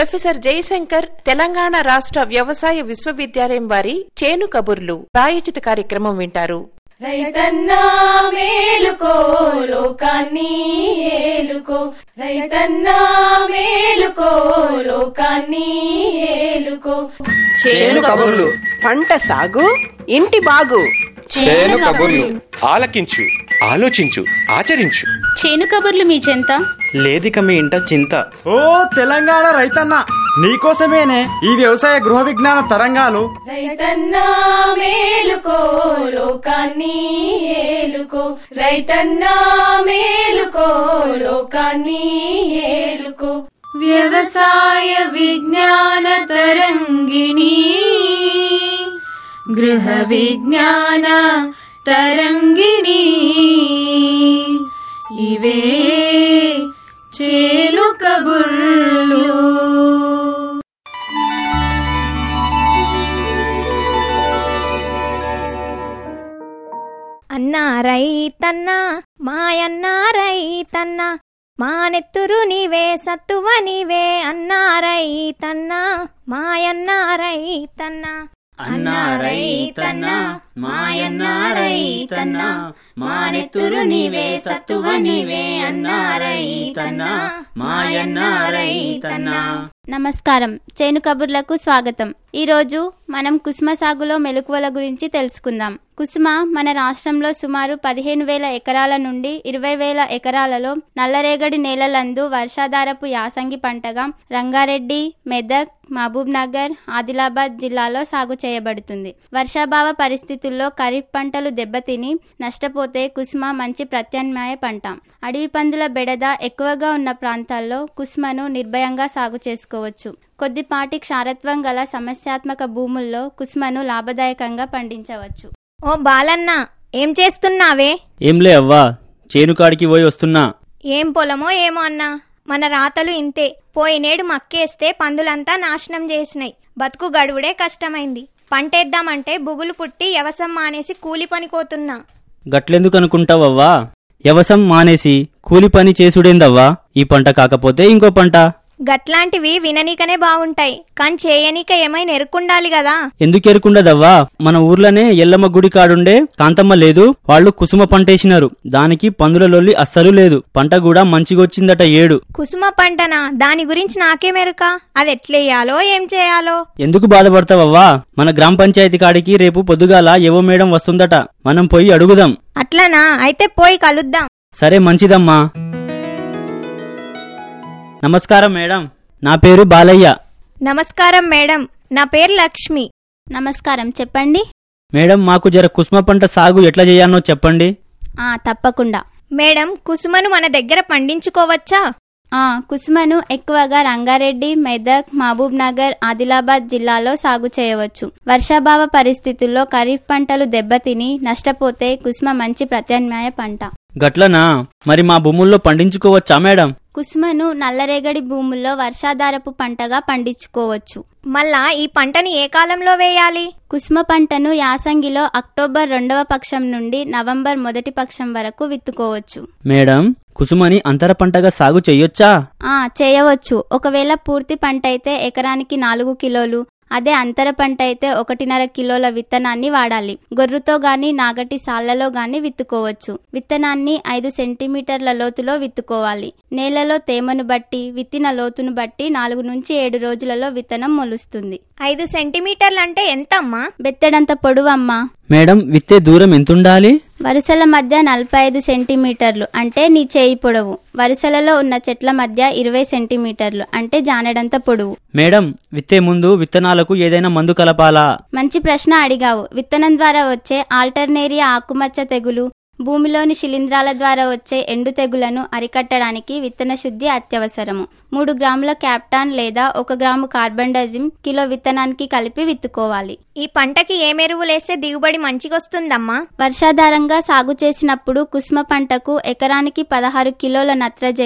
professor Jayashankar Telangana రాష్ట్ర వ్యవసాయ విశ్వవిద్యాలయం వారి చేను కబుర్లు ప్రాయోజిత కార్యక్రమం వింటారు రైతన్నా మేలుకో లోకాన్ని ఏలుకో రైతన్నా మేలుకో లోకాన్ని ఏలుకో చేను కబుర్లు పంట సాగు ఇంటి బాగు చేను కబుర్లు ఆలకించు ఆలోచించు ఆచరించు చేను కబుర్లు మీ చెంత లేదిక మీ ఇంట చింత ఓ తెలంగాణ రైతన్న నీకోసమేనే ఈ వ్యవసాయ గృహ విజ్ఞాన తరంగాలు రైతన్నా మేలుకో లోకాన్ని ఏలుకో రైతన్నా మేలుకో లోకాన్ని ఏలుకో వ్యవసాయ విజ్ఞాన తరంగిణి గృహ విజ్ఞాన తరంగిణి ఇవే చేలు కబుర్లు అన్నా రైతన్నా మాయన్నా రైతన్నా మా నెత్తురు నీవే సత్తువ నీవే అన్నా రైతన్నా మాయన్నా రైతన్నా అన్నా రైతన్నా మాయన్నా రైతన్నా మా నెత్తురు నీవే సత్తువ నీవే అన్నా రైతన్నా మాయన్నా రైతన్నా నమస్కారం చేను కబుర్లకు స్వాగతం ఈరోజు మనం కుసుమ సాగులో మెలకువల గురించి తెలుసుకుందాం కుసుమ మన రాష్ట్రంలో సుమారు పదిహేను వేల ఎకరాల నుండి ఇరవై వేల ఎకరాలలో నల్లరేగడి నేలలందు వర్షాధారపు యాసంగి పంటగా రంగారెడ్డి మెదక్ మహబూబ్ నగర్ ఆదిలాబాద్ జిల్లాలో సాగు చేయబడుతుంది వర్షాభావ పరిస్థితుల్లో ఖరీఫ్ పంటలు దెబ్బతిని నష్టపోతే కుసుమ మంచి ప్రత్యామ్నాయ పంట అడవి పందుల బెడద ఎక్కువగా ఉన్న ప్రాంతాల్లో కుసుమను నిర్భయంగా సాగు చేసుకోవచ్చు కొద్దిపాటి క్షారత్వం గల సమస్యాత్మక భూముల్లో కుసుమను లాభదాయకంగా పండించవచ్చు ఓ బాలన్న ఏం చేస్తున్నావే ఏంలే అవ్వా చేనుకాడికి పోయి వస్తున్నా ఏం పొలమో ఏమో అన్నా మన రాతలు ఇంతే పోయినేడు మక్కేస్తే పందులంతా నాశనం చేసినాయి బతుకు గడువుడే కష్టమైంది పంటేద్దామంటే బుగులు పుట్టి యవసం మానేసి కూలి పనికోతున్నా గట్లెందుకు అనుకుంటావవ్వా యవసం మానేసి కూలి పని చేసుడేందవ్వా ఈ పంట కాకపోతే ఇంకో పంట గట్లాంటివి విననీకనే బాగుంటాయి కానీ చేయనీక ఏమైనా ఎరుకుండాలి కదా ఎందుకు ఎరుకుండదవ్వా మన ఊర్లోనే ఎల్లమ్మ గుడి కాడుండే కాంతమ్మ లేదు వాళ్ళు కుసుమ పంటేసినారు దానికి పందుల లొల్లి అస్సలు లేదు పంట కూడా మంచిగొచ్చిందట ఏడు కుసుమ పంటనా దాని గురించి నాకేమెరుక అది ఎట్లేయాలో ఏం చేయాలో ఎందుకు బాధపడతావవ్వా మన గ్రామ పంచాయతీ కాడికి రేపు పొద్దుగాల ఏవో మేడం వస్తుందట మనం పోయి అడుగుదాం అట్లనా అయితే పోయి కలుద్దాం సరే మంచిదమ్మా నమస్కారం మేడం నా పేరు బాలయ్య నమస్కారం మేడం నా పేరు లక్ష్మి నమస్కారం చెప్పండి మేడం మాకు జర కుసుమ పంట సాగు ఎట్లా చేయాలో చెప్పండి ఆ తప్పకుండా మేడం కుసుమను మన దగ్గర పండించుకోవచ్చా ఆ కుసుమను ఎక్కువగా రంగారెడ్డి మెదక్ మహబూబ్ నగర్ ఆదిలాబాద్ జిల్లాలో సాగు చేయవచ్చు వర్షాభావ పరిస్థితుల్లో ఖరీఫ్ పంటలు దెబ్బతిని నష్టపోతే కుసుమ మంచి ప్రత్యామ్నాయ పంట గట్లనా మరి మా భూముల్లో పండించుకోవచ్చా మేడం కుసుమను నల్లరేగడి భూముల్లో వర్షాధారపు పంటగా పండించుకోవచ్చు మళ్ళా ఈ పంటని ఏ కాలంలో వేయాలి కుసుమ పంటను యాసంగిలో అక్టోబర్ రెండవ పక్షం నుండి నవంబర్ మొదటి పక్షం వరకు విత్తుకోవచ్చు మేడం కుసుమని అంతర పంటగా సాగు చెయ్యొచ్చా ఆ చేయవచ్చు ఒకవేళ పూర్తి పంట అయితే ఎకరానికి నాలుగు కిలోలు అదే అంతర పంట అయితే ఒకటిన్నర కిలోల విత్తనాన్ని వాడాలి గొర్రుతో గాని నాగటి సాళ్లలో గాని విత్తుకోవచ్చు విత్తనాన్ని ఐదు సెంటీమీటర్ల లోతులో విత్తుకోవాలి నేలలో తేమను బట్టి విత్తిన లోతును బట్టి నాలుగు నుంచి ఏడు రోజులలో విత్తనం మొలుస్తుంది ఐదు సెంటీమీటర్లు అంటే ఎంతమ్మా బెత్తడంత పొడవమ్మా మేడం విత్తే దూరం ఎంతుండాలి వరుసల మధ్య నలభై ఐదు సెంటీమీటర్లు అంటే నీ చేయి పొడవు వరుసలలో ఉన్న చెట్ల మధ్య ఇరవై సెంటీమీటర్లు అంటే జానెడంత పొడవు మేడం విత్తే ముందు విత్తనాలకు ఏదైనా మందు కలపాలా మంచి ప్రశ్న అడిగావు విత్తనం ద్వారా వచ్చే ఆల్టర్నేరియా ఆకుమచ్చ తెగులు భూమిలోని శిలీంధ్రాల ద్వారా వచ్చే ఎండు తెగులను అరికట్టడానికి విత్తన శుద్ధి అత్యవసరము మూడు గ్రాముల క్యాప్టాన్ లేదా ఒక గ్రాము కార్బన్ డజిమ్ కిలో విత్తనానికి కలిపి విత్తుకోవాలి ఈ పంటకి ఏమెరువులేస్తే దిగుబడి మంచిగొస్తుందమ్మా వర్షాధారంగా సాగు చేసినప్పుడు కుసుమ పంటకు ఎకరానికి పదహారు కిలోల నత్రజని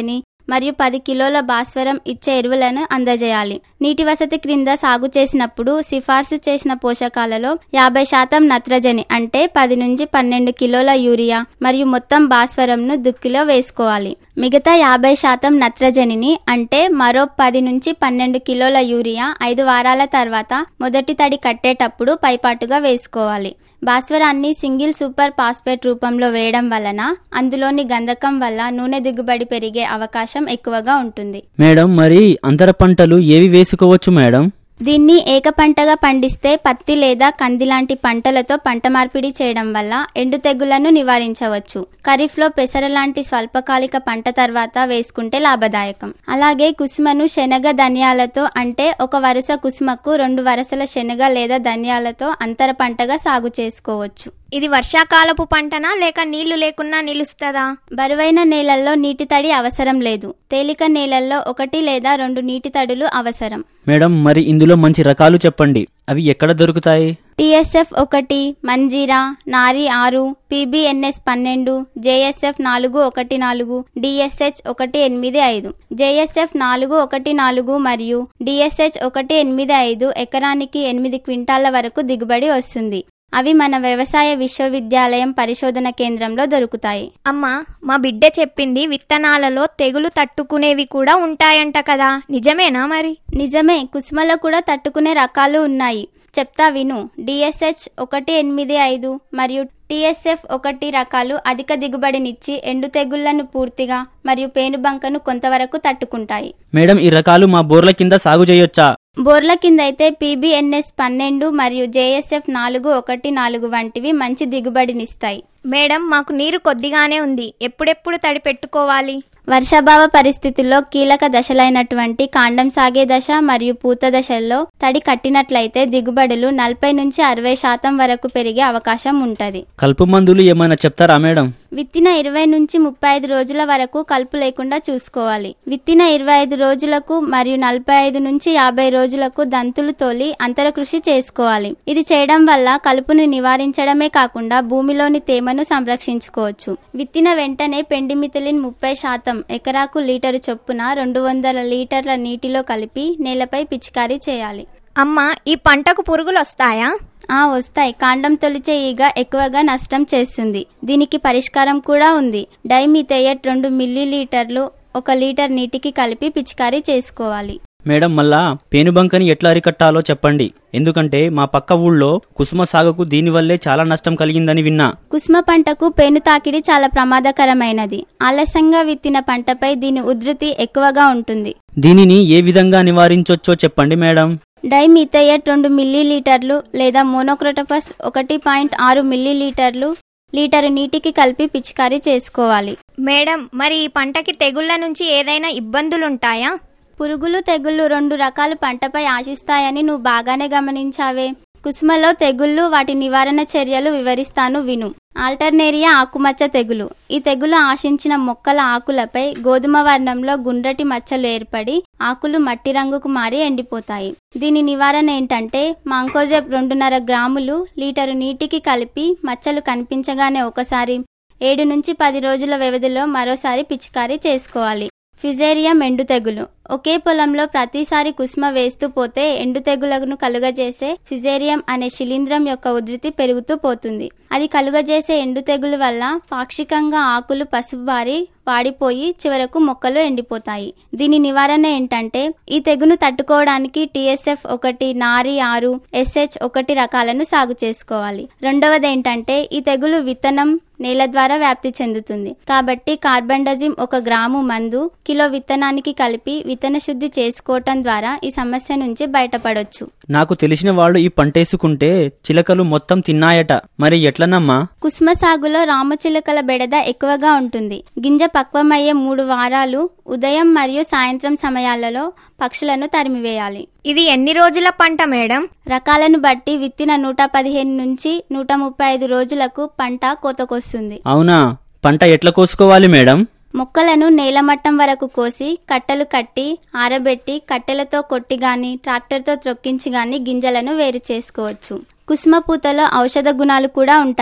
మరియు పది కిలోల భాస్వరం ఇచ్చే ఎరువులను అందజేయాలి నీటి వసతి క్రింద సాగు చేసినప్పుడు సిఫార్సు చేసిన పోషకాలలో యాభై శాతం నత్రజని అంటే పది నుంచి పన్నెండు కిలోల యూరియా మరియు మొత్తం భాస్వరంను దుక్కిలో వేసుకోవాలి మిగతా యాభై శాతం నత్రజనిని అంటే మరో పది నుంచి పన్నెండు కిలోల యూరియా ఐదు వారాల తర్వాత మొదటి తడి కట్టేటప్పుడు పైపాటుగా వేసుకోవాలి భాస్వరాన్ని సింగిల్ సూపర్ ఫాస్ఫేట్ రూపంలో వేయడం వలన అందులోని గంధకం వల్ల నూనె దిగుబడి పెరిగే అవకాశం ఎక్కువగా ఉంటుంది మేడం మరి అంతర పంటలు ఏవి వేసుకోవచ్చు మేడం దీన్ని ఏక పంటగా పండిస్తే పత్తి లేదా కంది లాంటి పంటలతో పంట మార్పిడి చేయడం వల్ల ఎండు తెగుళ్లను నివారించవచ్చు ఖరీఫ్లో పెసర లాంటి స్వల్పకాలిక పంట తర్వాత వేసుకుంటే లాభదాయకం అలాగే కుసుమను శనగ ధనియాలతో అంటే ఒక వరుస కుసుమకు రెండు వరుసల శనగ లేదా ధనియాలతో అంతర పంటగా సాగు చేసుకోవచ్చు ఇది వర్షాకాలపు పంటనా లేక నీళ్లు లేకున్నా నిలుస్తుందా బరువైన నేలల్లో నీటి తడి అవసరం లేదు తేలిక నేలల్లో ఒకటి లేదా రెండు నీటి తడులు అవసరం మేడం మరి ఇందులో మంచి రకాలు చెప్పండి అవి ఎక్కడ దొరుకుతాయి టీఎస్ఎఫ్ ఒకటి మంజీరా నారి ఆరు పీబీఎన్ఎస్ పన్నెండు జేఎస్ఎఫ్ నాలుగు ఒకటి నాలుగు డిఎస్హెచ్ ఒకటి ఎనిమిది ఐదు జేఎస్ఎఫ్ నాలుగు ఒకటి నాలుగు మరియు డిఎస్హెచ్ ఒకటి ఎనిమిది ఐదు ఎకరానికి ఎనిమిది క్వింటాల వరకు దిగుబడి వస్తుంది అవి మన వ్యవసాయ విశ్వవిద్యాలయం పరిశోధన కేంద్రంలో దొరుకుతాయి అమ్మా మా బిడ్డ చెప్పింది విత్తనాలలో తెగులు తట్టుకునేవి కూడా ఉంటాయంట కదా నిజమేనా మరి నిజమే కుసుమలో కూడా తట్టుకునే రకాలు ఉన్నాయి చెప్తా విను డిఎస్హెచ్ ఒకటి ఎనిమిది ఐదు మరియు టిఎస్ఎఫ్ ఒకటి రకాలు అధిక దిగుబడినిచ్చి ఎండు తెగుళ్లను పూర్తిగా మరియు పేనుబంకను కొంతవరకు తట్టుకుంటాయి మేడం ఈ రకాలు మా బోర్ల కింద సాగు చేయొచ్చా బోర్ల కింద అయితే పీబీఎన్ఎస్ పన్నెండు మరియు జేఎస్ఎఫ్ నాలుగు ఒకటి నాలుగు వంటివి మంచి దిగుబడినిస్తాయి మేడం మాకు నీరు కొద్దిగానే ఉంది ఎప్పుడెప్పుడు తడి పెట్టుకోవాలి వర్షాభావ పరిస్థితుల్లో కీలక దశలైనటువంటి కాండం సాగే దశ మరియు పూత దశల్లో తడి కట్టినట్లయితే దిగుబడులు నలభై నుంచి అరవై శాతం వరకు పెరిగే అవకాశం ఉంటది కలుపు మందులు ఏమైనా చెప్తారా మేడం విత్తిన ఇరవై నుంచి ముప్పై ఐదు రోజుల వరకు కలుపు లేకుండా చూసుకోవాలి విత్తిన ఇరవై ఐదు రోజులకు మరియు నలభై ఐదు నుంచి యాభై రోజులకు దంతులు తోలి అంతర కృషి చేసుకోవాలి ఇది చేయడం వల్ల కలుపును నివారించడమే కాకుండా భూమిలోని తేమను సంరక్షించుకోవచ్చు విత్తిన వెంటనే పెండిమిథిలిన్ ముప్పై శాతం ఎకరాకు లీటరు చొప్పున రెండు వందల లీటర్ల నీటిలో కలిపి నేలపై పిచికారీ చేయాలి అమ్మా ఈ పంటకు పురుగులు వస్తాయా ఆ వస్తాయి కాండం తొలిచే ఈగ ఎక్కువగా నష్టం చేస్తుంది దీనికి పరిష్కారం కూడా ఉంది డైమిథేయట్ రెండు మిల్లీ లీటర్లు ఒక లీటర్ నీటికి కలిపి పిచికారీ చేసుకోవాలి మేడం మళ్ళా పేనుబంకని ఎట్లా అరికట్టాలో చెప్పండి ఎందుకంటే మా పక్క ఊళ్ళో కుసుమ సాగుకు దీనివల్లే చాలా నష్టం కలిగిందని విన్నా కుసుమ పంటకు పేను తాకిడి చాలా ప్రమాదకరమైనది ఆలస్యంగా విత్తిన పంటపై దీని ఉధృతి ఎక్కువగా ఉంటుంది దీనిని ఏ విధంగా నివారించొచ్చో చెప్పండి మేడం డైమిథేయట్ రెండు మిల్లీ లీటర్లు లేదా మోనోక్రోటోఫస్ ఒకటి పాయింట్ ఆరు మిల్లీ లీటర్లు లీటరు నీటికి కలిపి పిచికారీ చేసుకోవాలి మేడం మరి ఈ పంటకి తెగుళ్ల నుంచి ఏదైనా ఇబ్బందులుంటాయా పురుగులు తెగుళ్ళు రెండు రకాల పంటపై ఆశిస్తాయని నువ్వు బాగానే గమనించావే కుసుమలో తెగుళ్ళు వాటి నివారణ చర్యలు వివరిస్తాను విను ఆల్టర్నేరియా ఆకుమచ్చ తెగులు ఈ తెగులు ఆశించిన మొక్కల ఆకులపై గోధుమ వర్ణంలో గుండ్రటి మచ్చలు ఏర్పడి ఆకులు మట్టి రంగుకు మారి ఎండిపోతాయి దీని నివారణ ఏంటంటే మాంకోజెబ్ రెండున్నర గ్రాములు లీటరు నీటికి కలిపి మచ్చలు కనిపించగానే ఒకసారి ఏడు నుంచి పది రోజుల వ్యవధిలో మరోసారి పిచికారీ చేసుకోవాలి ఫిజేరియం ఎండు తెగులు ఒకే పొలంలో ప్రతిసారి కుసుమ వేస్తూ పోతే ఎండు తెగులను కలుగజేసే ఫిజేరియం అనే శిలీంధ్రం యొక్క ఉధృతి పెరుగుతూ పోతుంది అది కలుగజేసే ఎండు తెగులు వల్ల పాక్షికంగా ఆకులు పసుబారి వాడిపోయి చివరకు మొక్కలు ఎండిపోతాయి దీని నివారణ ఏంటంటే ఈ తెగును తట్టుకోవడానికి టిఎస్ఎఫ్ ఒకటి నారి ఆరు ఎస్హెచ్ ఒకటి రకాలను సాగు చేసుకోవాలి రెండవది ఏంటంటే ఈ తెగులు విత్తనం నేల ద్వారా వ్యాప్తి చెందుతుంది కాబట్టి కార్బండజిమ్ ఒక గ్రాము మందు కిలో విత్తనానికి కలిపి విత్తన శుద్ధి చేసుకోవటం ద్వారా ఈ సమస్య నుంచి బయటపడొచ్చు నాకు తెలిసిన వాళ్ళు ఈ పంటేసుకుంటే చిలకలు మొత్తం తిన్నాయట మరి ఎట్లనమ్మా కుసుమ సాగులో రామచిలుకల బెడద ఎక్కువగా ఉంటుంది గింజ పక్వమయ్యే మూడు వారాలు ఉదయం మరియు సాయంత్రం సమయాలలో పక్షులను తరిమివేయాలి ఇది ఎన్ని రోజుల పంట మేడం రకాలను బట్టి విత్తిన నూట పదిహేను నుంచి నూట ముప్పై ఐదు రోజులకు పంట కోతకొస్తుంది అవునా పంట ఎట్లా కోసుకోవాలి మేడం మొక్కలను నేలమట్టం వరకు కోసి కట్టలు కట్టి ఆరబెట్టి కట్టెలతో కొట్టి గాని ట్రాక్టర్తో త్రొక్కించి గాని గింజలను వేరు చేసుకోవచ్చు కుసుమ పూతలో ఔషధ గుణాలు కూడా ఉంటాయి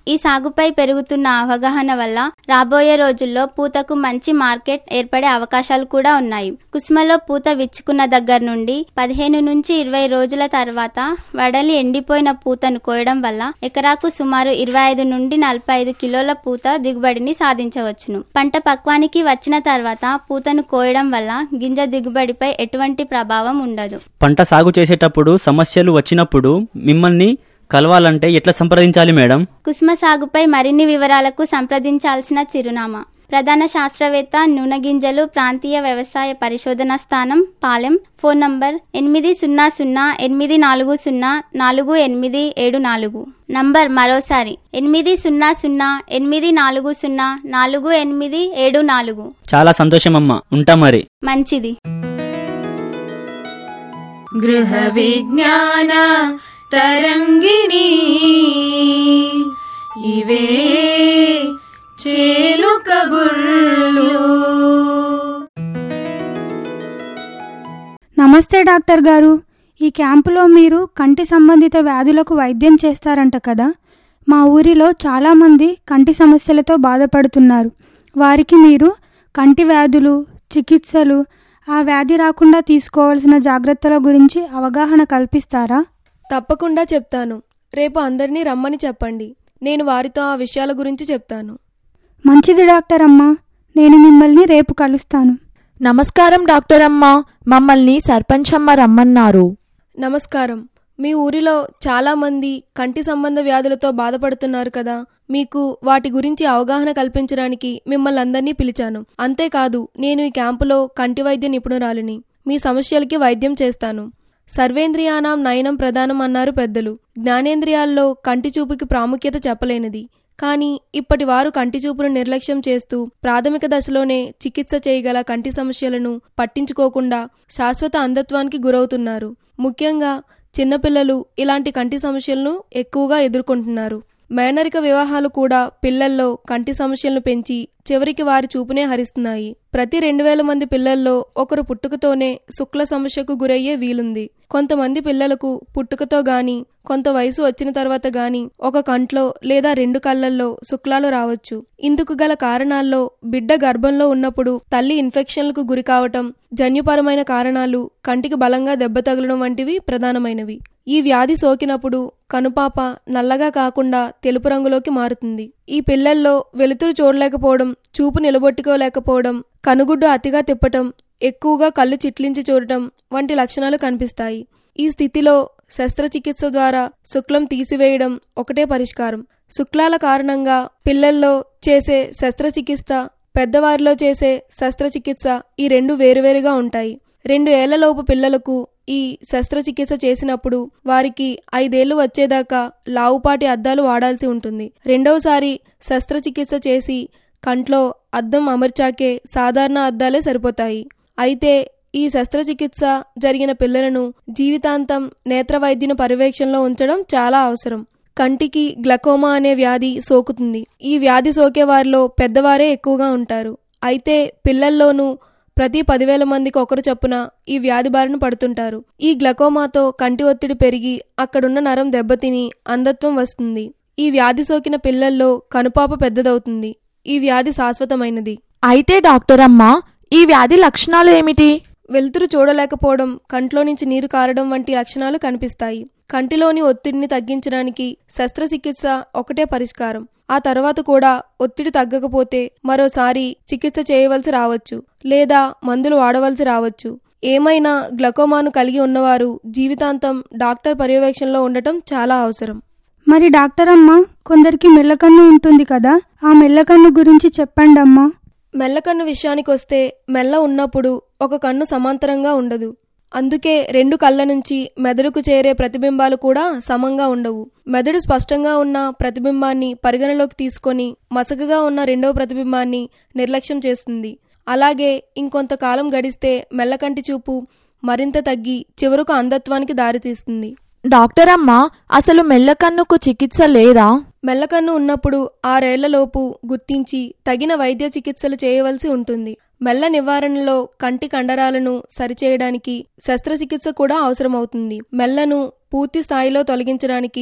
ఈ సాగుపై పెరుగుతున్న అవగాహన వల్ల రాబోయే రోజుల్లో పూతకు మంచి మార్కెట్ ఏర్పడే అవకాశాలు కూడా ఉన్నాయి కుసుమలో పూత విచ్చుకున్న దగ్గర నుండి పదిహేను నుంచి ఇరవై రోజుల తర్వాత వడలి ఎండిపోయిన పూతను కోయడం వల్ల ఎకరాకు సుమారు ఇరవై ఐదు నుండి నలభై ఐదు కిలోల పూత దిగుబడిని సాధించవచ్చును పంట పక్వానికి వచ్చిన తర్వాత పూతను కోయడం వల్ల గింజ దిగుబడిపై ఎటువంటి ప్రభావం ఉండదు పంట సాగు చేసేటప్పుడు సమస్యలు వచ్చినప్పుడు మిమ్మల్ని కలవాలంటే ఎట్లా సంప్రదించాలి మేడం కుసుమ సాగుపై మరిన్ని వివరాలకు సంప్రదించాల్సిన చిరునామా ప్రధాన శాస్త్రవేత్త నూనె గింజలు ప్రాంతీయ వ్యవసాయ పరిశోధన స్థానం పాలెం ఫోన్ నంబర్ ఎనిమిది సున్నా సున్నా ఎనిమిది నాలుగు సున్నా నాలుగు ఎనిమిది ఏడు నాలుగు నంబర్ మరోసారి ఎనిమిది సున్నా సున్నా ఎనిమిది నాలుగు సున్నా నాలుగు ఎనిమిది ఏడు నాలుగు చాలా సంతోషం అమ్మా ఉంటా మరి మంచిది గృహ విజ్ఞాన తరంగిణి ఇవే చేలు కబుర్లు నమస్తే డాక్టర్ గారు ఈ క్యాంపులో మీరు కంటి సంబంధిత వ్యాధులకు వైద్యం చేస్తారంట కదా మా ఊరిలో చాలామంది కంటి సమస్యలతో బాధపడుతున్నారు వారికి మీరు కంటి వ్యాధులు చికిత్సలు ఆ వ్యాధి రాకుండా తీసుకోవాల్సిన జాగ్రత్తల గురించి అవగాహన కల్పిస్తారా తప్పకుండా చెప్తాను రేపు అందరినీ రమ్మని చెప్పండి నేను వారితో ఆ విషయాల గురించి చెప్తాను మంచిది డాక్టర్ అమ్మా నేను మిమ్మల్ని రేపు కలుస్తాను నమస్కారం డాక్టర్ అమ్మ మమ్మల్ని సర్పంచమ్మ రమ్మన్నారు నమస్కారం మీ ఊరిలో చాలా మంది కంటి సంబంధ వ్యాధులతో బాధపడుతున్నారు కదా మీకు వాటి గురించి అవగాహన కల్పించడానికి మిమ్మల్ని అందరినీ పిలిచాను అంతేకాదు నేను ఈ క్యాంపులో కంటి వైద్య నిపుణురాలిని మీ సమస్యలకి వైద్యం చేస్తాను సర్వేంద్రియానాం నయనం ప్రధానం అన్నారు పెద్దలు జ్ఞానేంద్రియాల్లో కంటి చూపుకి ప్రాముఖ్యత చెప్పలేనిది కానీ ఇప్పటి వారు కంటి చూపును నిర్లక్ష్యం చేస్తూ ప్రాథమిక దశలోనే చికిత్స చేయగల కంటి సమస్యలను పట్టించుకోకుండా శాశ్వత అంధత్వానికి గురవుతున్నారు ముఖ్యంగా చిన్నపిల్లలు ఇలాంటి కంటి సమస్యలను ఎక్కువగా ఎదుర్కొంటున్నారు మేనరిక వివాహాలు కూడా పిల్లల్లో కంటి సమస్యలను పెంచి చివరికి వారి చూపునే హరిస్తున్నాయి ప్రతి రెండు వేల మంది పిల్లల్లో ఒకరు పుట్టుకతోనే శుక్ల సమస్యకు గురయ్యే వీలుంది కొంతమంది పిల్లలకు పుట్టుకతో గాని కొంత వయసు వచ్చిన తర్వాత గాని ఒక కంట్లో లేదా రెండు కళ్ళల్లో శుక్లాలు రావచ్చు ఇందుకు గల కారణాల్లో బిడ్డ గర్భంలో ఉన్నప్పుడు తల్లి ఇన్ఫెక్షన్లకు గురి కావటం జన్యుపరమైన కారణాలు కంటికి బలంగా దెబ్బ తగలడం వంటివి ప్రధానమైనవి ఈ వ్యాధి సోకినప్పుడు కనుపాప నల్లగా కాకుండా తెలుపు రంగులోకి మారుతుంది ఈ పిల్లల్లో వెలుతురు చూడలేకపోవడం చూపు నిలబొట్టుకోలేకపోవడం కనుగుడ్డు అతిగా తిప్పటం ఎక్కువగా కళ్ళు చిట్లించి చూడటం వంటి లక్షణాలు కనిపిస్తాయి ఈ స్థితిలో శస్త్రచికిత్స ద్వారా శుక్లం తీసివేయడం ఒకటే పరిష్కారం శుక్లాల కారణంగా పిల్లల్లో చేసే శస్త్రచికిత్స పెద్దవారిలో చేసే శస్త్రచికిత్స ఈ రెండు వేరువేరుగా ఉంటాయి రెండు ఏళ్లలోపు పిల్లలకు ఈ శస్త్రచికిత్స చేసినప్పుడు వారికి ఐదేళ్లు వచ్చేదాకా లావుపాటి అద్దాలు వాడాల్సి ఉంటుంది రెండవసారి శస్త్రచికిత్స చేసి కంట్లో అద్దం అమర్చాకే సాధారణ అద్దాలే సరిపోతాయి అయితే ఈ శస్త్రచికిత్స జరిగిన పిల్లలను జీవితాంతం నేత్ర వైద్యుని పర్యవేక్షణలో ఉంచడం చాలా అవసరం కంటికి గ్లకోమా అనే వ్యాధి సోకుతుంది ఈ వ్యాధి సోకే వారిలో పెద్దవారే ఎక్కువగా ఉంటారు అయితే పిల్లల్లోనూ ప్రతి పదివేల మందికి ఒకరు చొప్పున ఈ వ్యాధి బారిన పడుతుంటారు ఈ గ్లకోమాతో కంటి ఒత్తిడి పెరిగి అక్కడున్న నరం దెబ్బతిని అంధత్వం వస్తుంది ఈ వ్యాధి సోకిన పిల్లల్లో కనుపాప పెద్దదవుతుంది ఈ వ్యాధి శాశ్వతమైనది అయితే డాక్టర్ అమ్మ ఈ వ్యాధి లక్షణాలు ఏమిటి వెలుతురు చూడలేకపోవడం కంట్లో నుంచి నీరు కారడం వంటి లక్షణాలు కనిపిస్తాయి కంటిలోని ఒత్తిడిని తగ్గించడానికి శస్త్రచికిత్స ఒకటే పరిష్కారం ఆ తర్వాత కూడా ఒత్తిడి తగ్గకపోతే మరోసారి చికిత్స చేయవలసి రావచ్చు లేదా మందులు వాడవలసి రావచ్చు ఏమైనా గ్లకోమాను కలిగి ఉన్నవారు జీవితాంతం డాక్టర్ పర్యవేక్షణలో ఉండటం చాలా అవసరం మరి డాక్టర్ అమ్మ కొందరికి మెల్లకన్ను ఉంటుంది కదా ఆ మెల్లకన్ను గురించి చెప్పండి అమ్మా మెల్లకన్ను విషయానికి వస్తే మెల్ల ఉన్నప్పుడు ఒక కన్ను సమాంతరంగా ఉండదు అందుకే రెండు కళ్ళ నుంచి మెదడుకు చేరే ప్రతిబింబాలు కూడా సమంగా ఉండవు మెదడు స్పష్టంగా ఉన్న ప్రతిబింబాన్ని పరిగణలోకి తీసుకొని మసకగా ఉన్న రెండవ ప్రతిబింబాన్ని నిర్లక్ష్యం చేస్తుంది అలాగే ఇంకొంతకాలం గడిస్తే మెల్లకంటి చూపు మరింత తగ్గి చివరకు అంధత్వానికి దారితీస్తుంది డాక్టర్ అమ్మ అసలు మెల్లకన్నుకు చికిత్స లేదా మెల్లకన్ను ఉన్నప్పుడు ఆరేళ్లలోపు గుర్తించి తగిన వైద్య చికిత్సలు చేయవలసి ఉంటుంది మెల్ల నివారణలో కంటి కండరాలను సరిచేయడానికి శస్త్రచికిత్స కూడా అవసరమవుతుంది మెల్లను పూర్తి స్థాయిలో తొలగించడానికి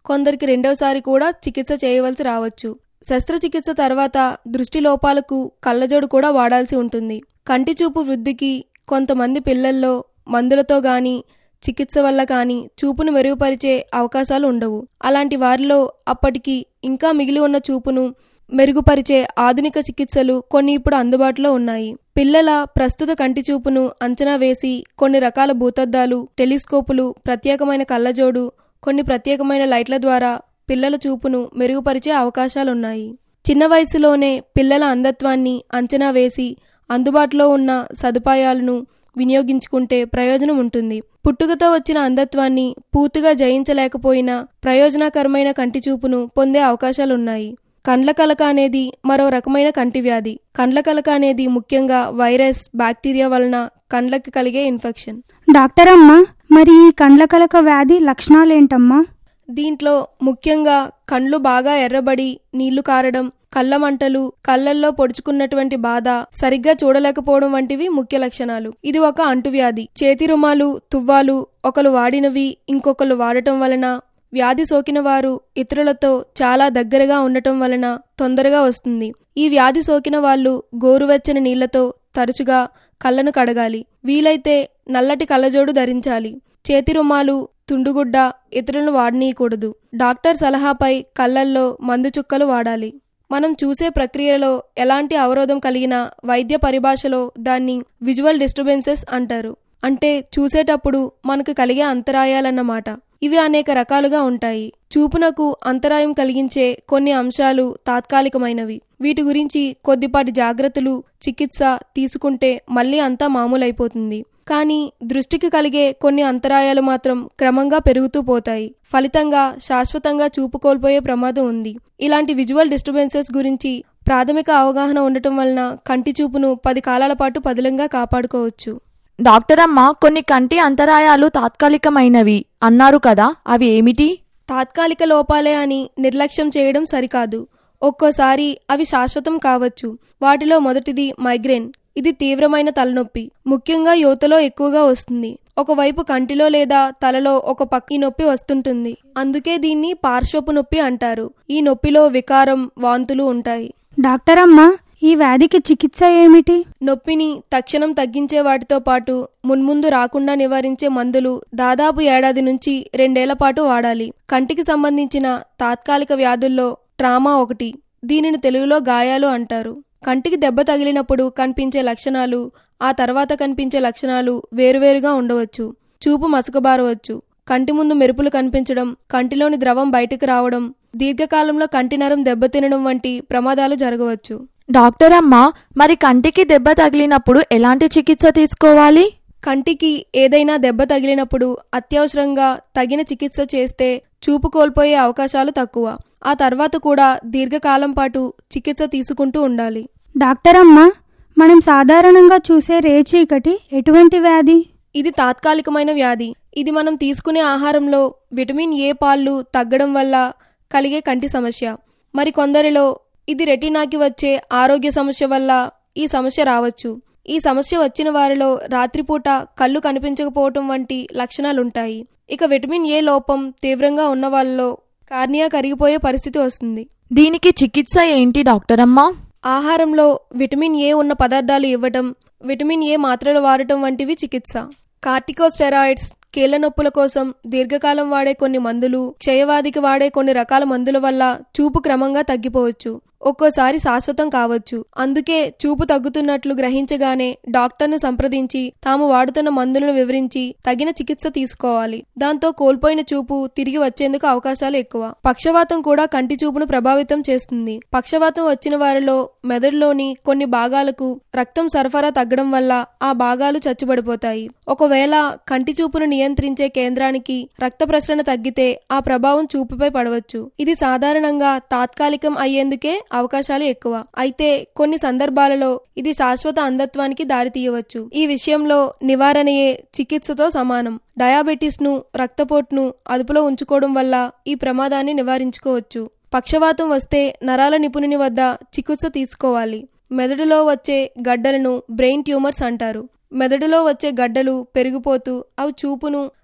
కొందరికి రెండవసారి కూడా చికిత్స చేయవలసి రావచ్చు శస్త్రచికిత్స తర్వాత దృష్టి లోపాలకు కళ్ళజోడు కూడా వాడాల్సి ఉంటుంది కంటి చూపు వృద్ధికి కొంతమంది పిల్లల్లో మందులతో గాని చికిత్స వల్ల కానీ చూపును మెరుగుపరిచే అవకాశాలు ఉండవు అలాంటి వారిలో అప్పటికి ఇంకా మిగిలి ఉన్న చూపును మెరుగుపరిచే ఆధునిక చికిత్సలు కొన్ని ఇప్పుడు అందుబాటులో ఉన్నాయి పిల్లల ప్రస్తుత కంటి చూపును అంచనా వేసి కొన్ని రకాల భూతద్దాలు టెలిస్కోపులు ప్రత్యేకమైన కళ్ళజోడు కొన్ని ప్రత్యేకమైన లైట్ల ద్వారా పిల్లల చూపును మెరుగుపరిచే అవకాశాలున్నాయి చిన్న వయసులోనే పిల్లల అంధత్వాన్ని అంచనా వేసి అందుబాటులో ఉన్న సదుపాయాలను వినియోగించుకుంటే ప్రయోజనం ఉంటుంది పుట్టుకతో వచ్చిన అంధత్వాన్ని పూర్తిగా జయించలేకపోయినా ప్రయోజనకరమైన కంటి చూపును పొందే అవకాశాలున్నాయి కండ్ల కలక అనేది మరో రకమైన కంటి వ్యాధి కండ్ల కలక అనేది ముఖ్యంగా వైరస్ బ్యాక్టీరియా వలన కండ్లకి కలిగే ఇన్ఫెక్షన్ డాక్టర్ అమ్మా మరి ఈ కండ్ల కలక వ్యాధి లక్షణాలేంటమ్మా దీంట్లో ముఖ్యంగా కండ్లు బాగా ఎర్రబడి నీళ్లు కారడం కళ్ళ మంటలు కళ్ళల్లో పొడుచుకున్నటువంటి బాధ సరిగ్గా చూడలేకపోవడం వంటివి ముఖ్య లక్షణాలు ఇది ఒక అంటువ్యాధి చేతి రుమాలు తువ్వాలు ఒకరు వాడినవి ఇంకొకరు వాడటం వలన వ్యాధి సోకిన వారు ఇతరులతో చాలా దగ్గరగా ఉండటం వలన తొందరగా వస్తుంది ఈ వ్యాధి సోకిన వాళ్ళు గోరువెచ్చని నీళ్లతో తరచుగా కళ్ళను కడగాలి వీలైతే నల్లటి కళ్ళజోడు ధరించాలి చేతి రుమాలు తుండుగుడ్డ ఇతరులను వాడనీయకూడదు డాక్టర్ సలహాపై కళ్ళల్లో మందు చుక్కలు వాడాలి మనం చూసే ప్రక్రియలో ఎలాంటి అవరోధం కలిగిన వైద్య పరిభాషలో దాన్ని విజువల్ డిస్టర్బెన్సెస్ అంటారు అంటే చూసేటప్పుడు మనకు కలిగే అంతరాయాలన్నమాట ఇవి అనేక రకాలుగా ఉంటాయి చూపునకు అంతరాయం కలిగించే కొన్ని అంశాలు తాత్కాలికమైనవి వీటి గురించి కొద్దిపాటి జాగ్రత్తలు చికిత్స తీసుకుంటే మళ్ళీ అంతా మామూలైపోతుంది కానీ దృష్టికి కలిగే కొన్ని అంతరాయాలు మాత్రం క్రమంగా పెరుగుతూ పోతాయి ఫలితంగా శాశ్వతంగా చూపు కోల్పోయే ప్రమాదం ఉంది ఇలాంటి విజువల్ డిస్టర్బెన్సెస్ గురించి ప్రాథమిక అవగాహన ఉండటం వలన కంటి చూపును పది కాలాల పాటు పదిలంగా కాపాడుకోవచ్చు డాక్టర్ అమ్మ కొన్ని కంటి అంతరాయాలు తాత్కాలికమైనవి అన్నారు కదా అవి ఏమిటి తాత్కాలిక లోపాలే అని నిర్లక్ష్యం చేయడం సరికాదు ఒక్కోసారి అవి శాశ్వతం కావచ్చు వాటిలో మొదటిది మైగ్రేన్ ఇది తీవ్రమైన తలనొప్పి ముఖ్యంగా యువతలో ఎక్కువగా వస్తుంది ఒకవైపు కంటిలో లేదా తలలో ఒక పక్కి నొప్పి వస్తుంటుంది అందుకే దీన్ని పార్శ్వపు నొప్పి అంటారు ఈ నొప్పిలో వికారం వాంతులు ఉంటాయి డాక్టర్ అమ్మా ఈ వ్యాధికి చికిత్స ఏమిటి నొప్పిని తక్షణం తగ్గించే వాటితో పాటు మున్ముందు రాకుండా నివారించే మందులు దాదాపు ఏడాది నుంచి రెండేళ్ల పాటు వాడాలి కంటికి సంబంధించిన తాత్కాలిక వ్యాధుల్లో ట్రామా ఒకటి దీనిని తెలుగులో గాయాలు అంటారు కంటికి దెబ్బ తగిలినప్పుడు కనిపించే లక్షణాలు ఆ తర్వాత కనిపించే లక్షణాలు వేరువేరుగా ఉండవచ్చు చూపు మసకబారవచ్చు కంటి ముందు మెరుపులు కనిపించడం కంటిలోని ద్రవం బయటకు రావడం దీర్ఘకాలంలో కంటి నరం దెబ్బతినడం వంటి ప్రమాదాలు జరగవచ్చు డాక్టర్ అమ్మ మరి కంటికి దెబ్బ తగిలినప్పుడు ఎలాంటి చికిత్స తీసుకోవాలి కంటికి ఏదైనా దెబ్బ తగిలినప్పుడు అత్యవసరంగా తగిన చికిత్స చేస్తే చూపు కోల్పోయే అవకాశాలు తక్కువ ఆ తర్వాత కూడా దీర్ఘకాలం పాటు చికిత్స తీసుకుంటూ ఉండాలి డాక్టర్ అమ్మా మనం సాధారణంగా చూసే రేచీకటి ఎటువంటి వ్యాధి ఇది తాత్కాలికమైన వ్యాధి ఇది మనం తీసుకునే ఆహారంలో విటమిన్ ఏ పాళ్ళు తగ్గడం వల్ల కలిగే కంటి సమస్య మరి కొందరిలో ఇది రెటీనాకి వచ్చే ఆరోగ్య సమస్య వల్ల ఈ సమస్య రావచ్చు ఈ సమస్య వచ్చిన వారిలో రాత్రిపూట కళ్ళు కనిపించకపోవటం వంటి లక్షణాలుంటాయి ఇక విటమిన్ ఏ లోపం తీవ్రంగా ఉన్న వాళ్ళలో కార్నియా కరిగిపోయే పరిస్థితి వస్తుంది దీనికి చికిత్స ఏంటి డాక్టర్ అమ్మ ఆహారంలో విటమిన్ ఏ ఉన్న పదార్థాలు ఇవ్వటం విటమిన్ ఏ మాత్రలు వాడటం వంటివి చికిత్స కార్టికోస్టెరాయిడ్స్ కీళ్ల నొప్పుల కోసం దీర్ఘకాలం వాడే కొన్ని మందులు క్షయవాదికి వాడే కొన్ని రకాల మందుల వల్ల చూపు క్రమంగా తగ్గిపోవచ్చు ఒక్కోసారి శాశ్వతం కావచ్చు అందుకే చూపు తగ్గుతున్నట్లు గ్రహించగానే డాక్టర్ను సంప్రదించి తాము వాడుతున్న మందులను వివరించి తగిన చికిత్స తీసుకోవాలి దాంతో కోల్పోయిన చూపు తిరిగి వచ్చేందుకు అవకాశాలు ఎక్కువ పక్షవాతం కూడా కంటి చూపును ప్రభావితం చేస్తుంది పక్షవాతం వచ్చిన వారిలో మెదడులోని కొన్ని భాగాలకు రక్తం సరఫరా తగ్గడం వల్ల ఆ భాగాలు చచ్చుబడిపోతాయి ఒకవేళ కంటి చూపును నియంత్రించే కేంద్రానికి రక్త ప్రసరణ తగ్గితే ఆ ప్రభావం చూపుపై పడవచ్చు ఇది సాధారణంగా తాత్కాలికం అయ్యేందుకే అవకాశాలు ఎక్కువ అయితే కొన్ని సందర్భాలలో ఇది శాశ్వత అంధత్వానికి దారితీయవచ్చు ఈ విషయంలో నివారణయే చికిత్సతో సమానం డయాబెటీస్ ను రక్తపోటును అదుపులో ఉంచుకోవడం వల్ల ఈ ప్రమాదాన్ని నివారించుకోవచ్చు పక్షవాతం వస్తే నరాల నిపుణుని వద్ద చికిత్స తీసుకోవాలి మెదడులో వచ్చే గడ్డలను బ్రెయిన్ ట్యూమర్స్ అంటారు మెదడులో వచ్చే గడ్డలు పెరిగిపోతూ అవి చూపును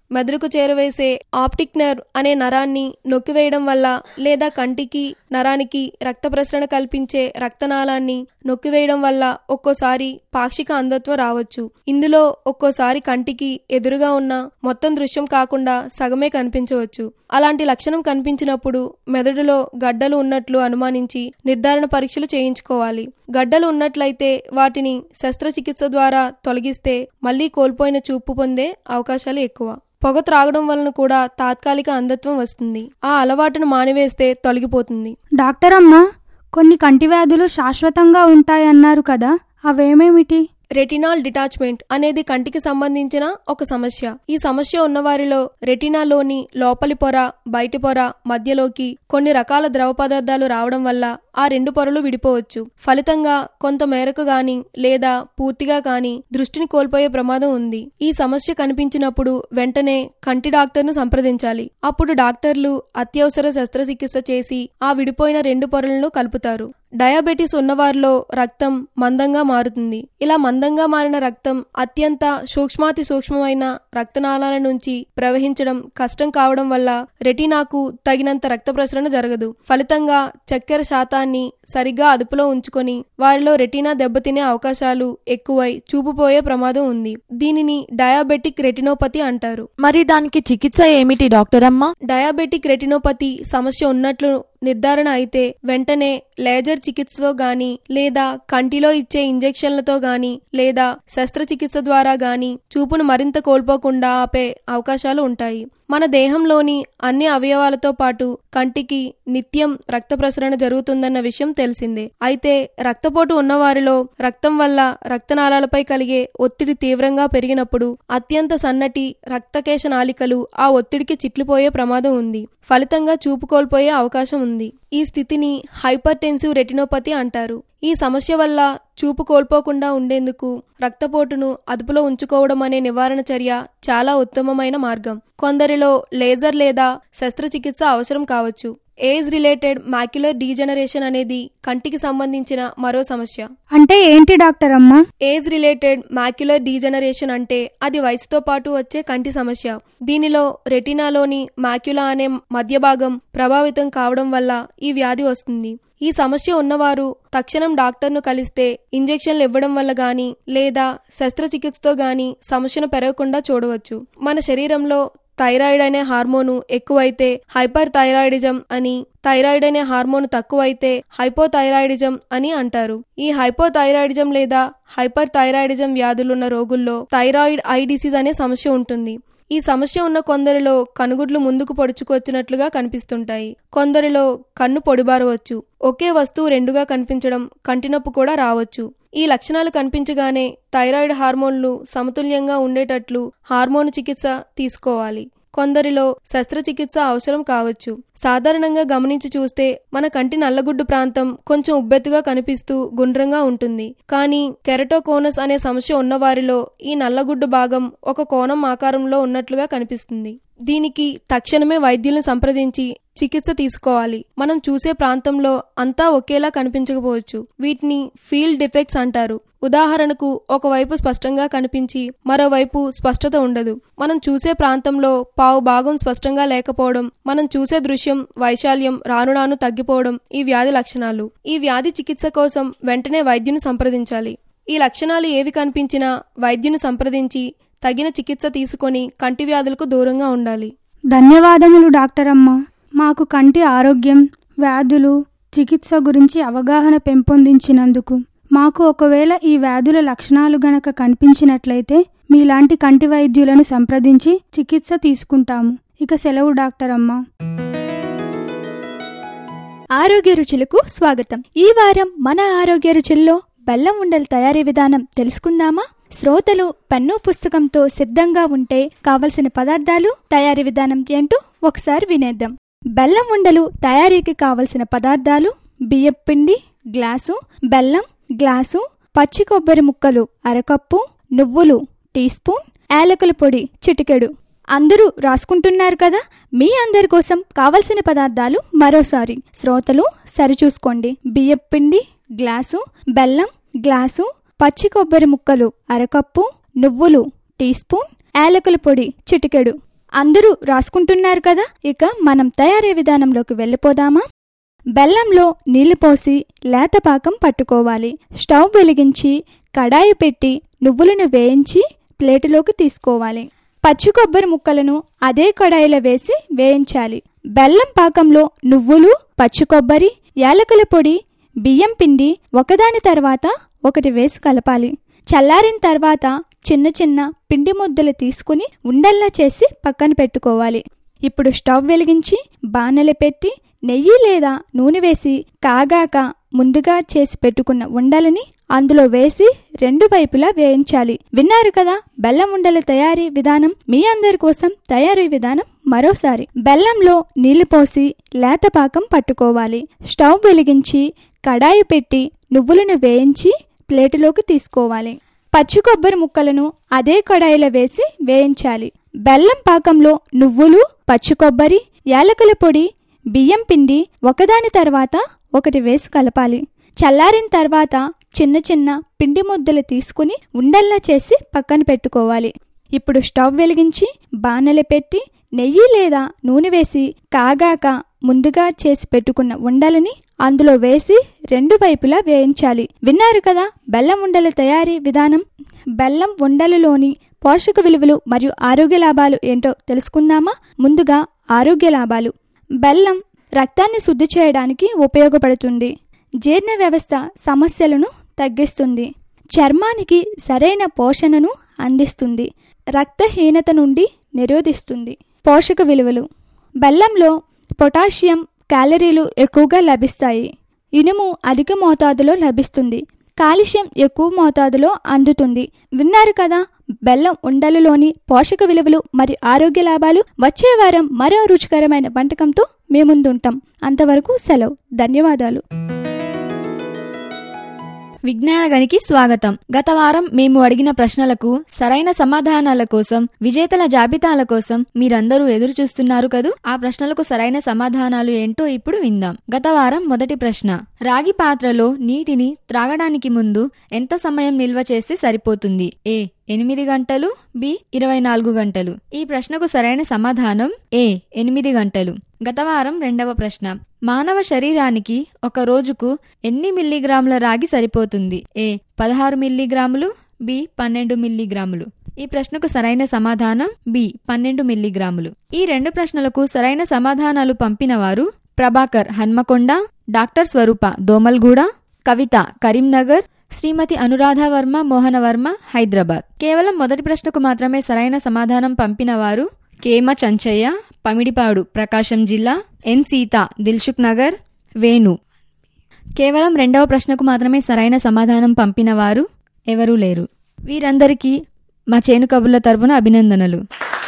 మెదడుకు చేరవేసే ఆప్టిక్ నర్వ్ అనే నరాన్ని నొక్కివేయడం వల్ల లేదా కంటికి నరానికి రక్త ప్రసరణ కల్పించే రక్తనాళాన్ని నొక్కివేయడం వల్ల ఒక్కోసారి పాక్షిక అంధత్వం రావచ్చు ఇందులో ఒక్కోసారి కంటికి ఎదురుగా ఉన్న మొత్తం దృశ్యం కాకుండా సగమే కనిపించవచ్చు అలాంటి లక్షణం కనిపించినప్పుడు మెదడులో గడ్డలు ఉన్నట్లు అనుమానించి నిర్ధారణ పరీక్షలు చేయించుకోవాలి గడ్డలు ఉన్నట్లయితే వాటిని శస్త్రచికిత్స ద్వారా తొలగిస్తే మళ్లీ కోల్పోయిన చూపు పొందే అవకాశాలు ఎక్కువ పొగ త్రాగడం వలన కూడా తాత్కాలిక అంధత్వం వస్తుంది ఆ అలవాటును మానివేస్తే తొలగిపోతుంది డాక్టర్ అమ్మ కొన్ని కంటి వ్యాధులు శాశ్వతంగా ఉంటాయన్నారు కదా అవేమేమిటి రెటినాల్ డిటాచ్మెంట్ అనేది కంటికి సంబంధించిన ఒక సమస్య ఈ సమస్య ఉన్నవారిలో రెటినాలోని లోపలి పొర బయటి పొర మధ్యలోకి కొన్ని రకాల ద్రవ పదార్థాలు రావడం వల్ల ఆ రెండు పొరలు విడిపోవచ్చు ఫలితంగా కొంత మేరకు గాని లేదా పూర్తిగా కాని దృష్టిని కోల్పోయే ప్రమాదం ఉంది ఈ సమస్య కనిపించినప్పుడు వెంటనే కంటి డాక్టర్ను సంప్రదించాలి అప్పుడు డాక్టర్లు అత్యవసర శస్త్రచికిత్స చేసి ఆ విడిపోయిన రెండు పొరలను కలుపుతారు డయాబెటీస్ ఉన్నవారిలో రక్తం మందంగా మారుతుంది ఇలా మందంగా మారిన రక్తం అత్యంత సూక్ష్మాతి సూక్ష్మమైన రక్తనాళాల నుంచి ప్రవహించడం కష్టం కావడం వల్ల రెటీనాకు తగినంత రక్త ప్రసరణ జరగదు ఫలితంగా చక్కెర శాతాన్ని సరిగ్గా అదుపులో ఉంచుకొని వారిలో రెటీనా దెబ్బతినే అవకాశాలు ఎక్కువై చూపుపోయే ప్రమాదం ఉంది దీనిని డయాబెటిక్ రెటినోపతి అంటారు మరి దానికి చికిత్స ఏమిటి డాక్టర్ అమ్మ డయాబెటిక్ రెటినోపతి సమస్య ఉన్నట్లు నిర్ధారణ అయితే వెంటనే లేజర్ చికిత్సతో గాని లేదా కంటిలో ఇచ్చే ఇంజెక్షన్లతో గాని లేదా శస్త్రచికిత్స ద్వారా గాని చూపును మరింత కోల్పోకుండా ఆపే అవకాశాలు ఉంటాయి మన దేహంలోని అన్ని అవయవాలతో పాటు కంటికి నిత్యం రక్త ప్రసరణ జరుగుతుందన్న విషయం తెలిసిందే అయితే రక్తపోటు ఉన్నవారిలో రక్తం వల్ల రక్తనాళాలపై కలిగే ఒత్తిడి తీవ్రంగా పెరిగినప్పుడు అత్యంత సన్నటి రక్తకేశ నాళికలు ఆ ఒత్తిడికి చిట్లిపోయే ప్రమాదం ఉంది ఫలితంగా చూపు కోల్పోయే అవకాశం ఉంది ఈ స్థితిని హైపర్ టెన్సివ్ రెటినోపతి అంటారు ఈ సమస్య వల్ల చూపు కోల్పోకుండా ఉండేందుకు రక్తపోటును అదుపులో ఉంచుకోవడం అనే నివారణ చర్య చాలా ఉత్తమమైన మార్గం కొందరిలో లేజర్ లేదా శస్త్రచికిత్స అవసరం కావచ్చు ఏజ్ రిలేటెడ్ మాక్యులర్ డీజనరేషన్ అనేది కంటికి సంబంధించిన మరో సమస్య అంటే ఏంటి డాక్టర్ అమ్మ ఏజ్ రిలేటెడ్ మాక్యులర్ డీజనరేషన్ అంటే అది వయసుతో పాటు వచ్చే కంటి సమస్య దీనిలో రెటినాలోని మాక్యులా అనే మధ్య భాగం ప్రభావితం కావడం వల్ల ఈ వ్యాధి వస్తుంది ఈ సమస్య ఉన్నవారు తక్షణం డాక్టర్ను కలిస్తే ఇంజెక్షన్లు ఇవ్వడం వల్ల గాని లేదా శస్త్రచికిత్సతో గాని సమస్యను పెరగకుండా చూడవచ్చు మన శరీరంలో థైరాయిడ్ అనే హార్మోను ఎక్కువైతే హైపర్ థైరాయిడిజం అని థైరాయిడ్ అనే హార్మోన్ తక్కువైతే హైపోథైరాయిడిజం అని అంటారు ఈ హైపోథైరాయిడిజం లేదా హైపర్ థైరాయిడిజం వ్యాధులున్న రోగుల్లో థైరాయిడ్ ఐ డిసీజ్ అనే సమస్య ఉంటుంది ఈ సమస్య ఉన్న కొందరిలో కనుగుడ్లు ముందుకు పొడుచుకొచ్చినట్లుగా కనిపిస్తుంటాయి కొందరిలో కన్ను పొడిబారవచ్చు ఒకే వస్తువు రెండుగా కనిపించడం కంటినొప్పు కూడా రావచ్చు ఈ లక్షణాలు కనిపించగానే థైరాయిడ్ హార్మోన్లు సమతుల్యంగా ఉండేటట్లు హార్మోన్ చికిత్స తీసుకోవాలి కొందరిలో శస్త్రచికిత్స అవసరం కావచ్చు సాధారణంగా గమనించి చూస్తే మన కంటి నల్లగుడ్డు ప్రాంతం కొంచెం ఉబ్బెత్తుగా కనిపిస్తూ గుండ్రంగా ఉంటుంది కానీ కెరటోకోనస్ అనే సమస్య ఉన్నవారిలో ఈ నల్లగుడ్డు భాగం ఒక కోణం ఆకారంలో ఉన్నట్లుగా కనిపిస్తుంది దీనికి తక్షణమే వైద్యులను సంప్రదించి చికిత్స తీసుకోవాలి మనం చూసే ప్రాంతంలో అంతా ఒకేలా కనిపించకపోవచ్చు వీటిని ఫీల్డ్ డిఫెక్ట్స్ అంటారు ఉదాహరణకు ఒకవైపు స్పష్టంగా కనిపించి మరోవైపు స్పష్టత ఉండదు మనం చూసే ప్రాంతంలో పావు భాగం స్పష్టంగా లేకపోవడం మనం చూసే దృశ్యం వైశాల్యం రాను రాను తగ్గిపోవడం ఈ వ్యాధి లక్షణాలు ఈ వ్యాధి చికిత్స కోసం వెంటనే వైద్యుని సంప్రదించాలి ఈ లక్షణాలు ఏవి కనిపించినా వైద్యుని సంప్రదించి తగిన చికిత్స తీసుకొని కంటి వ్యాధులకు దూరంగా ఉండాలి ధన్యవాదములు డాక్టర్ అమ్మ మాకు కంటి ఆరోగ్యం వ్యాధులు చికిత్స గురించి అవగాహన పెంపొందించినందుకు మాకు ఒకవేళ ఈ వ్యాధుల లక్షణాలు గనక కనిపించినట్లయితే మీలాంటి కంటి వైద్యులను సంప్రదించి చికిత్స తీసుకుంటాము ఇక సెలవు డాక్టర్ అమ్మ ఆరోగ్య రుచులకు స్వాగతం ఈ వారం మన ఆరోగ్య రుచుల్లో బెల్లం ఉండల తయారీ విధానం తెలుసుకుందామా శ్రోతలు పెన్ను పుస్తకంతో సిద్ధంగా ఉంటే కావలసిన పదార్థాలు తయారీ విధానం ఏంటో ఒకసారి వినేద్దాం బెల్లం ఉండలు తయారీకి కావలసిన పదార్థాలు బియ్యం పిండి గ్లాసు బెల్లం గ్లాసు పచ్చి కొబ్బరి ముక్కలు అరకప్పు నువ్వులు టీ స్పూన్ యాలకుల పొడి చిటికెడు అందరూ రాసుకుంటున్నారు కదా మీ అందరి కోసం కావలసిన పదార్థాలు మరోసారి శ్రోతలు సరిచూసుకోండి బియ్యం పిండి గ్లాసు బెల్లం గ్లాసు పచ్చి కొబ్బరి ముక్కలు అరకప్పు నువ్వులు టీ స్పూన్ యాలకుల పొడి చిటికెడు అందరూ రాసుకుంటున్నారు కదా ఇక మనం తయారీ విధానంలోకి వెళ్ళిపోదామా బెల్లంలో నీళ్లు పోసి లేత పాకం పట్టుకోవాలి స్టవ్ వెలిగించి కడాయి పెట్టి నువ్వులను వేయించి ప్లేటులోకి తీసుకోవాలి పచ్చి కొబ్బరి ముక్కలను అదే కడాయిలో వేసి వేయించాలి బెల్లం పాకంలో నువ్వులు పచ్చి కొబ్బరి యాలకుల పొడి బియ్యం పిండి ఒకదాని తర్వాత ఒకటి వేసి కలపాలి చల్లారిన తర్వాత చిన్న చిన్న పిండి ముద్దలు తీసుకుని ఉండల్లా చేసి పక్కన పెట్టుకోవాలి ఇప్పుడు స్టవ్ వెలిగించి బాణలు పెట్టి నెయ్యి లేదా నూనె వేసి కాగాక ముందుగా చేసి పెట్టుకున్న ఉండలని అందులో వేసి రెండు వైపులా వేయించాలి విన్నారు కదా బెల్లం ఉండల తయారీ విధానం మీ అందరి కోసం తయారీ విధానం మరోసారి బెల్లంలో నీళ్లు పోసి లేత పాకం పట్టుకోవాలి స్టవ్ వెలిగించి కడాయి పెట్టి నువ్వులను వేయించి ప్లేటులోకి తీసుకోవాలి పచ్చి కొబ్బరి ముక్కలను అదే కడాయిలో వేసి వేయించాలి బెల్లం పాకంలో నువ్వులు పచ్చి కొబ్బరి యాలకుల పొడి బియ్యం పిండి ఒకదాని తర్వాత ఒకటి వేసి కలపాలి చల్లారిన తర్వాత చిన్న చిన్న పిండి ముద్దలు తీసుకుని ఉండల్లా చేసి పక్కన పెట్టుకోవాలి ఇప్పుడు స్టవ్ వెలిగించి బాణలు పెట్టి నెయ్యి లేదా నూనె వేసి కాగాక ముందుగా చేసి పెట్టుకున్న ఉండలని అందులో వేసి రెండు వైపులా వేయించాలి విన్నారు కదా బెల్లం ఉండల తయారీ విధానం బెల్లం ఉండలలోని పోషక విలువలు మరియు ఆరోగ్య లాభాలు ఏంటో తెలుసుకుందామా ముందుగా ఆరోగ్య లాభాలు బెల్లం రక్తాన్ని శుద్ధి చేయడానికి ఉపయోగపడుతుంది జీర్ణ వ్యవస్థ సమస్యలను తగ్గిస్తుంది చర్మానికి సరైన పోషణను అందిస్తుంది రక్తహీనత నుండి నిరోధిస్తుంది పోషక విలువలు బెల్లంలో పొటాషియం క్యాలరీలు ఎక్కువగా లభిస్తాయి ఇనుము అధిక మోతాదులో లభిస్తుంది కాల్షియం ఎక్కువ మోతాదులో అందుతుంది విన్నారు కదా బెల్లం ఉండలలోని పోషక విలువలు మరియు ఆరోగ్య లాభాలు వచ్చే వారం మరో రుచికరమైన వంటకంతో మీ ముందుంటాం అంతవరకు సెలవు ధన్యవాదాలు విజ్ఞానగనికి స్వాగతం గత వారం మేము అడిగిన ప్రశ్నలకు సరైన సమాధానాల కోసం విజేతల జాబితాల కోసం మీరందరూ ఎదురు చూస్తున్నారు కదూ ఆ ప్రశ్నలకు సరైన సమాధానాలు ఏంటో ఇప్పుడు విందాం గత వారం మొదటి ప్రశ్న రాగి పాత్రలో నీటిని త్రాగడానికి ముందు ఎంత సమయం నిల్వ చేస్తే సరిపోతుంది ఏ ఎనిమిది గంటలు బి ఇరవై నాలుగు గంటలు ఈ ప్రశ్నకు సరైన సమాధానం ఏ ఎనిమిది గంటలు గత వారం రెండవ ప్రశ్న మానవ శరీరానికి ఒక రోజుకు ఎన్ని మిల్లీగ్రాముల రాగి సరిపోతుంది ఏ పదహారు మిల్లీగ్రాములు బి పన్నెండు మిల్లీగ్రాములు ఈ ప్రశ్నకు సరైన సమాధానం బి పన్నెండు మిల్లీగ్రాములు ఈ రెండు ప్రశ్నలకు సరైన సమాధానాలు పంపిన వారు ప్రభాకర్ హన్మకొండ డాక్టర్ స్వరూప దోమల్గూడ కవిత కరీంనగర్ శ్రీమతి అనురాధ వర్మ మోహన వర్మ హైదరాబాద్ కేవలం మొదటి ప్రశ్నకు మాత్రమే సరైన సమాధానం పంపిన వారు కేమ చంచయ్య పమిడిపాడు ప్రకాశం జిల్లా ఎన్ సీత దిల్సుఖ్ నగర్ వేణు కేవలం రెండవ ప్రశ్నకు మాత్రమే సరైన సమాధానం పంపిన వారు ఎవరూ లేరు వీరందరికీ మా చేను కబుర్ల తరపున అభినందనలు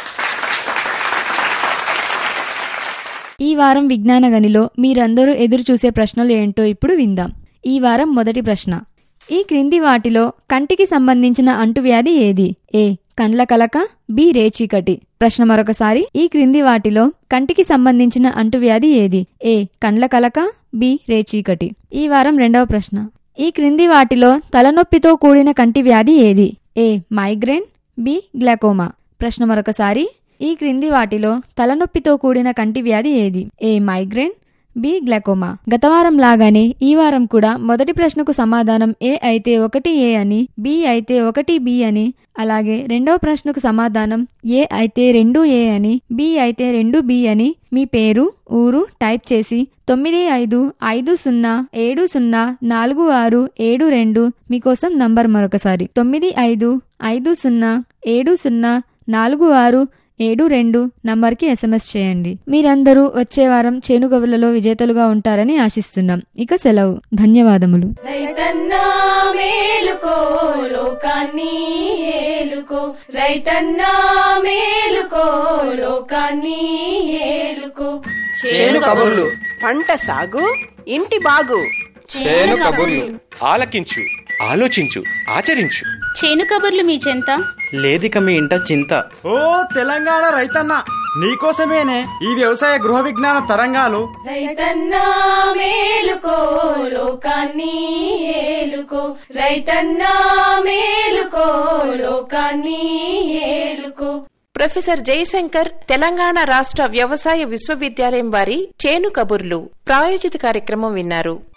ఈ వారం విజ్ఞాన గనిలో మీరందరూ ఎదురు చూసే ప్రశ్నలు ఏంటో ఇప్పుడు విందాం ఈ వారం మొదటి ప్రశ్న ఈ క్రింది వాటిలో కంటికి సంబంధించిన అంటువ్యాధి ఏది ఏ కండ్ల కలక బి రేచీకటి ప్రశ్న మరొకసారి ఈ క్రింది వాటిలో కంటికి సంబంధించిన అంటువ్యాధి ఏది ఏ కండ్ల కలక బి రేచీకటి ఈ వారం రెండవ ప్రశ్న ఈ క్రింది వాటిలో తలనొప్పితో కూడిన కంటి వ్యాధి ఏది ఏ మైగ్రేన్ బి గ్లాకోమా ప్రశ్న మరొకసారి ఈ క్రింది వాటిలో తలనొప్పితో కూడిన కంటి వ్యాధి ఏది ఏ మైగ్రేన్ బి గ్లాకోమా గత వారం లాగానే ఈ వారం కూడా మొదటి ప్రశ్నకు సమాధానం ఏ అయితే ఒకటి ఏ అని బి అయితే ఒకటి బి అని అలాగే రెండవ ప్రశ్నకు సమాధానం ఏ అయితే రెండు ఏ అని బి అయితే రెండు బి అని మీ పేరు ఊరు టైప్ చేసి తొమ్మిది ఐదు ఐదు సున్నా ఏడు సున్నా నాలుగు ఆరు ఏడు రెండు మీకోసం నంబర్ మరొకసారి తొమ్మిది ఐదు ఐదు సున్నా ఏడు సున్నా నాలుగు ఆరు ఏడు రెండు నంబర్కి ఎస్ఎంఎస్ చేయండి మీరందరూ వచ్చే వారం చేనుగవులలో విజేతలుగా ఉంటారని ఆశిస్తున్నాం ఇక సెలవు ధన్యవాదములు రైతన్నా మేలుకో లోకాన్ని ఏలుకో రైతన్నా మేలుకో లోకాన్ని ఏలుకో చేను కబుర్లు పంట సాగు ఇంటి బాగు చేను కబుర్లు ఆలకించు ఆలోచించు ఆచరించు చేను కబుర్లు మీ చెంత లేదిక మీ ఇంట చింత ఓ తెలంగాణ రైతన్న నీకోసమేనే ఈ వ్యవసాయ గృహ విజ్ఞాన తరంగాలు రైతన్నా మేలుకో లోకాన్ని ఏలుకో రైతన్నా మేలుకో లోకాన్ని ఏలుకో ప్రొఫెసర్ జయశంకర్ తెలంగాణ రాష్ట్ర వ్యవసాయ విశ్వవిద్యాలయం వారి చేను కబుర్లు ప్రాయోజిత కార్యక్రమం విన్నారు